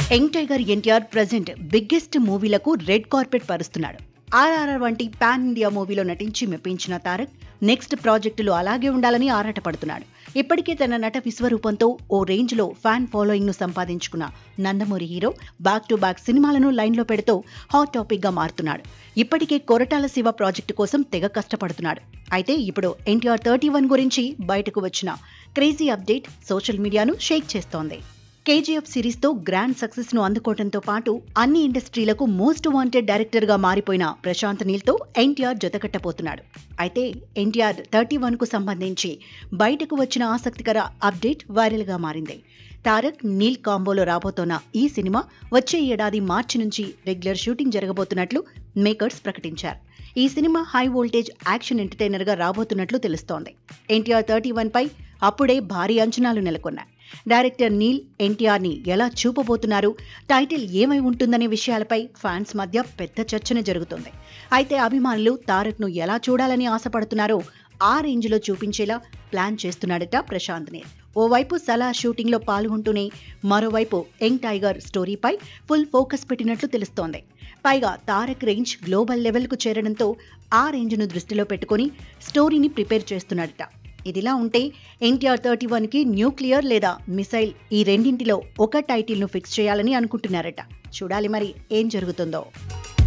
young tiger NTR present biggest మూవీలకు red carpet పరుస్తున్నాడు ఆర్ఆర్ఆర్ వంటి పాన్ ఇండియా మూవీలో నటించి మెప్పించిన తారక్ నెక్స్ట్ ప్రాజెక్టులు అలాగే ఉండాలని ఆరాటపడుతున్నాడు ఇప్పటికే తన నట విశ్వరూపంతో ఓ రేంజ్ లో ఫ్యాన్ ఫాలోయింగ్ ను సంపాదించుకున్న Nandamuri hero back to back సినిమాలను లైన్లో పెడుతూ హాట్ టాపిక్ గా మారుతున్నాడు ఇప్పటికే కొరటాల శివ ప్రాజెక్టు కోసం తెగ కష్టపడుతున్నాడు అయితే ఇప్పుడు ఎన్టీఆర్ థర్టీ వన్ గురించి బయటకు వచ్చిన క్రేజీ అప్డేట్ సోషల్ మీడియాను షేక్ చేస్తోంది కేజీఎఫ్ సిరీస్ తో గ్రాండ్ సక్సెస్ ను అందుకోవడంతో పాటు అన్ని ఇండస్ట్రీలకు మోస్ట్ వాంటెడ్ డైరెక్టర్ గా మారిపోయిన ప్రశాంత్ నీల్ తో ఎన్టీఆర్ జతకట్టబోతున్నాడు అయితే ఎన్టీఆర్ థర్టీ వన్ కు సంబంధించి బయటకు వచ్చిన ఆసక్తికర అప్డేట్ వైరల్ గా మారింది తారక్ నీల్ కాంబోలో రాబోతోన్న ఈ సినిమా వచ్చే ఏడాది మార్చి నుంచి రెగ్యులర్ షూటింగ్ జరగబోతున్నట్లు మేకర్స్ ప్రకటించారు ఈ సినిమా హై వోల్టేజ్ యాక్షన్ ఎంటర్టైనర్ గా రాబోతున్నట్లు తెలుస్తోంది ఎన్టీఆర్ థర్టీ వన్ పై అప్పుడే భారీ అంచనాలు నెలకొన్నాయి డైరెక్టర్ నీల్ ఎన్టీఆర్ ని ఎలా చూపబోతున్నారు టైటిల్ ఏమై ఉంటుందనే విషయాలపై ఫ్యాన్స్ మధ్య పెద్ద చర్చన జరుగుతోంది అయితే అభిమానులు తారక్ ను ఎలా చూడాలని ఆశపడుతున్నారో ఆ రేంజ్ లో చూపించేలా ప్లాన్ చేస్తున్నాడట ప్రశాంత్ నీల్ ఓవైపు సలా షూటింగ్ లో పాల్గొంటూనే మరోవైపు యంగ్ టైగర్ స్టోరీపై ఫుల్ ఫోకస్ పెట్టినట్లు తెలుస్తోంది పైగా తారక్ రేంజ్ గ్లోబల్ లెవెల్ కు చేరడంతో ఆ రేంజ్ ను దృష్టిలో పెట్టుకుని స్టోరీని ప్రిపేర్ చేస్తున్నాడట ఇదిలా ఉంటే ఎన్టీఆర్ థర్టీ వన్ కి న్యూక్లియర్ లేదా మిసైల్ ఈ రెండింటిలో ఒక టైటిల్ ను ఫిక్స్ చేయాలని అనుకుంటున్నారట చూడాలి మరి ఏం జరుగుతుందో